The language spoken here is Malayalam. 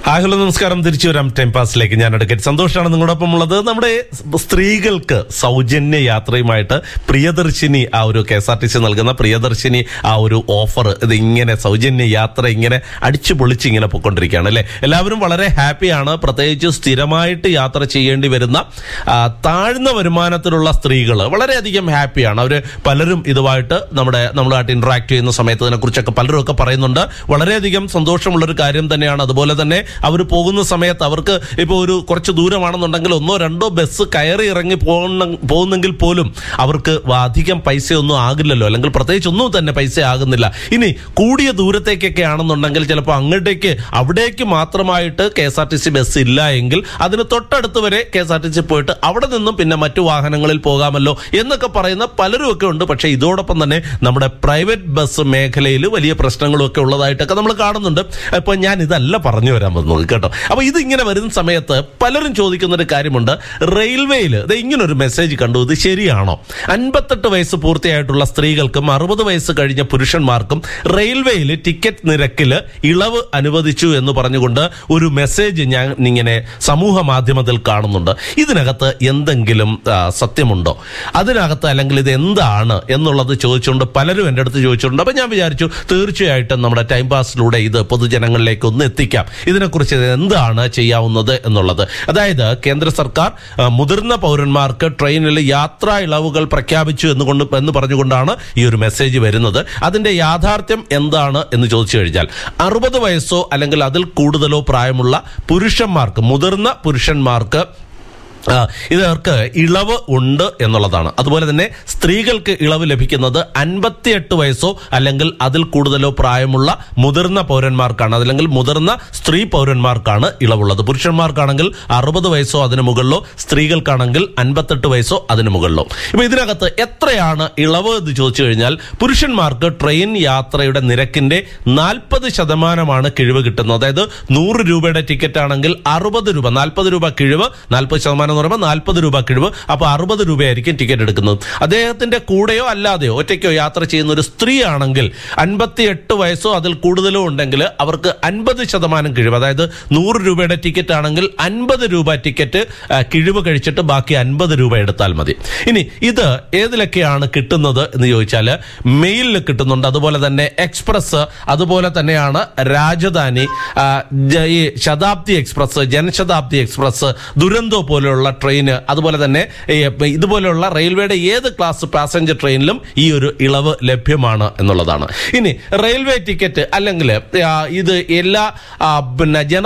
ഹായ് ഹലോ നമസ്കാരം തിരിച്ചു വരാം ടൈം പാസിലേക്ക് ഞാൻ അഡ്വക്കേറ്റ് സന്തോഷാണ് നിങ്ങളോടൊപ്പം ഉള്ളത് നമ്മുടെ സ്ത്രീകൾക്ക് സൗജന്യ യാത്രയുമായിട്ട് പ്രിയദർശിനി ആ ഒരു K S R T C നൽകുന്ന പ്രിയദർശിനി ആ ഒരു ഓഫർ ഇത് ഇങ്ങനെ സൗജന്യ യാത്ര ഇങ്ങനെ അടിച്ചു പൊളിച്ച് ഇങ്ങനെ പൊയ്ക്കൊണ്ടിരിക്കുകയാണ് അല്ലെ എല്ലാവരും വളരെ ഹാപ്പിയാണ് പ്രത്യേകിച്ച് സ്ഥിരമായിട്ട് യാത്ര ചെയ്യേണ്ടി വരുന്ന ആ, താഴ്ന്ന വരുമാനത്തിലുള്ള സ്ത്രീകൾ വളരെയധികം ഹാപ്പിയാണ് അവർ പലരും ഇതുമായിട്ട് നമ്മുടെ നമ്മളുമായിട്ട് ഇന്ററാക്ട് ചെയ്യുന്ന സമയത്ത് ഇതിനെക്കുറിച്ചൊക്കെ പലരും ഒക്കെ പറയുന്നുണ്ട് വളരെയധികം സന്തോഷമുള്ള ഒരു കാര്യം തന്നെയാണ് അതുപോലെ തന്നെ അവർ പോകുന്ന സമയത്ത് അവർക്ക് ഇപ്പോൾ ഒരു കുറച്ച് ദൂരമാണെന്നുണ്ടെങ്കിൽ ഒന്നോ രണ്ടോ ബസ് കയറി ഇറങ്ങി പോകുന്ന പോകുന്നെങ്കിൽ പോലും അവർക്ക് വ- അധികം പൈസയൊന്നും ആകില്ലല്ലോ അല്ലെങ്കിൽ പ്രത്യേകിച്ച് ഒന്നും തന്നെ പൈസ ആകുന്നില്ല ഇനി കൂടിയ ദൂരത്തേക്കൊക്കെ ആണെന്നുണ്ടെങ്കിൽ ചിലപ്പോൾ അങ്ങോട്ടേക്ക് അവിടേക്ക് മാത്രമായിട്ട് K S R T C bus ഇല്ല എങ്കിൽ അതിന് തൊട്ടടുത്ത് വരെ K S R T C പോയിട്ട് അവിടെ നിന്നും പിന്നെ മറ്റു വാഹനങ്ങളിൽ പോകാമല്ലോ എന്നൊക്കെ പറയുന്ന പലരും ഒക്കെ ഉണ്ട് പക്ഷേ ഇതോടൊപ്പം തന്നെ നമ്മുടെ പ്രൈവറ്റ് ബസ് മേഖലയിൽ വലിയ പ്രശ്നങ്ങളും ഒക്കെ ഉള്ളതായിട്ടൊക്കെ നമ്മൾ കാണുന്നുണ്ട് അപ്പോൾ ഞാൻ ഇതല്ല പറഞ്ഞു വരാൻ വന്നത് കേട്ടോ അപ്പോൾ ഇത് ഇങ്ങനെ വരുന്ന സമയത്ത് പലരും ചോദിക്കുന്ന ഒരു കാര്യമുണ്ട് റെയിൽവേയിൽ ഇത് ഇങ്ങനെ ഒരു മെസ്സേജ് കണ്ടു ഇത് ശരിയാണോ അൻപത്തെട്ട് വയസ്സ് പൂർത്തിയായിട്ടുള്ള സ്ത്രീകൾക്കും അറുപത് വയസ്സ് കഴിഞ്ഞ പുരുഷന്മാർക്കും റെയിൽവേയിൽ ടിക്കറ്റ് നിരക്കിൽ ഇളവ് അനുവദിച്ചു എന്ന് പറഞ്ഞുകൊണ്ട് ഒരു മെസ്സേജ് ഞാൻ ഇങ്ങനെ സമൂഹ മാധ്യമത്തിൽ കാണുന്നുണ്ട് ഇതിനകത്ത് എന്തെങ്കിലും ആ, സത്യമുണ്ടോ അതിനകത്ത് അല്ലെങ്കിൽ ഇത് എന്താണ് എന്നുള്ളത് ചോദിച്ചുകൊണ്ട് പലരും എൻ്റെ അടുത്ത് ചോദിച്ചിട്ടുണ്ട് അപ്പം ഞാൻ വിചാരിച്ചു തീർച്ചയായിട്ടും നമ്മുടെ ടൈം പാസിലൂടെ ഇത് പൊതുജനങ്ങളിലേക്ക് ഒന്ന് എത്തിക്കാം ഇതിനെക്കുറിച്ച് ഇത് എന്താണ് ചെയ്യാവുന്നത് എന്നുള്ളത് അതായത് കേന്ദ്ര സർക്കാർ ആ, മുതിർന്ന പൗരന്മാർക്ക് ട്രെയിനിൽ യാത്രാ ഇളവുകൾ പ്രഖ്യാപിച്ചു എന്നുകൊണ്ട് എന്ന് പറഞ്ഞുകൊണ്ടാണ് ഈ ഒരു മെസ്സേജ് വരുന്നത് അതിന്റെ യാഥാർത്ഥ്യം എന്താണ് എന്ന് ചോദിച്ചു കഴിഞ്ഞാൽ അറുപത് വയസ്സോ അല്ലെങ്കിൽ അതിൽ കൂടുതലോ പ്രായമുള്ള പുരുഷന്മാർക്ക് മുതിർന്ന പുരുഷന്മാർക്ക് ആ, ഇവർക്ക് ഇളവ് ഉണ്ട് എന്നുള്ളതാണ് അതുപോലെ തന്നെ സ്ത്രീകൾക്ക് ഇളവ് ലഭിക്കുന്നത് അൻപത്തിയെട്ട് വയസ്സോ അല്ലെങ്കിൽ അതിൽ കൂടുതലോ പ്രായമുള്ള മുതിർന്ന പൗരന്മാർക്കാണ് അതല്ലെങ്കിൽ മുതിർന്ന സ്ത്രീ പൗരന്മാർക്കാണ് ഇളവുള്ളത് പുരുഷന്മാർക്കാണെങ്കിൽ അറുപത് വയസ്സോ അതിന് മുകളിലോ സ്ത്രീകൾക്കാണെങ്കിൽ അൻപത്തെട്ട് വയസ്സോ അതിന് മുകളിലോ ഇപ്പൊ ഇതിനകത്ത് എത്രയാണ് ഇളവ് എന്ന് ചോദിച്ചു കഴിഞ്ഞാൽ പുരുഷന്മാർക്ക് ട്രെയിൻ യാത്രയുടെ നിരക്കിന്റെ നാൽപ്പത് ശതമാനമാണ് കിഴിവ് കിട്ടുന്നത് അതായത് നൂറ് രൂപയുടെ ടിക്കറ്റ് ആണെങ്കിൽ അറുപത് രൂപ നാൽപ്പത് രൂപ കിഴിവ് നാൽപ്പത് ശതമാനം എന്ന് പറയുമ്പോൾ നാൽപ്പത് രൂപ കിഴിവ് അപ്പൊ അറുപത് രൂപയായിരിക്കും ടിക്കറ്റ് എടുക്കുന്നത് അദ്ദേഹത്തിന്റെ കൂടെയോ അല്ലാതെയോ ഒറ്റയ്ക്കോ യാത്ര ചെയ്യുന്ന ഒരു സ്ത്രീ ആണെങ്കിൽ അൻപത്തിയെട്ട് വയസ്സോ അതിൽ കൂടുതലോ ഉണ്ടെങ്കിൽ അവർക്ക് അൻപത് ശതമാനം കിഴിവ് അതായത് നൂറ് രൂപയുടെ ടിക്കറ്റ് ആണെങ്കിൽ അൻപത് രൂപ ടിക്കറ്റ് ആ, കിഴിവ് കഴിച്ചിട്ട് ബാക്കി അൻപത് രൂപ എടുത്താൽ മതി ഇനി ഇത് ഏതിലൊക്കെയാണ് കിട്ടുന്നത് എന്ന് ചോദിച്ചാൽ മെയിലിൽ കിട്ടുന്നുണ്ട് അതുപോലെ തന്നെ എക്സ്പ്രസ് അതുപോലെ തന്നെയാണ് രാജധാനി ആ, ജ- ഈ ശതാബ്ദി എക്സ്പ്രസ് ജനശതാബ്ദി എക്സ്പ്രസ് ദുരന്തോ പോലെയുള്ള ട്രെയിന് അതുപോലെ തന്നെ ഈ ഇതുപോലെയുള്ള റെയിൽവേയുടെ ഏത് ക്ലാസ് പാസഞ്ചർ ട്രെയിനിലും ഈ ഒരു ഇളവ് ലഭ്യമാണ് എന്നുള്ളതാണ് ഇനി റെയിൽവേ ടിക്കറ്റ് അല്ലെങ്കിൽ ആ, ഇത് എല്ലാ ആ, പിന്നെ ജനറൽ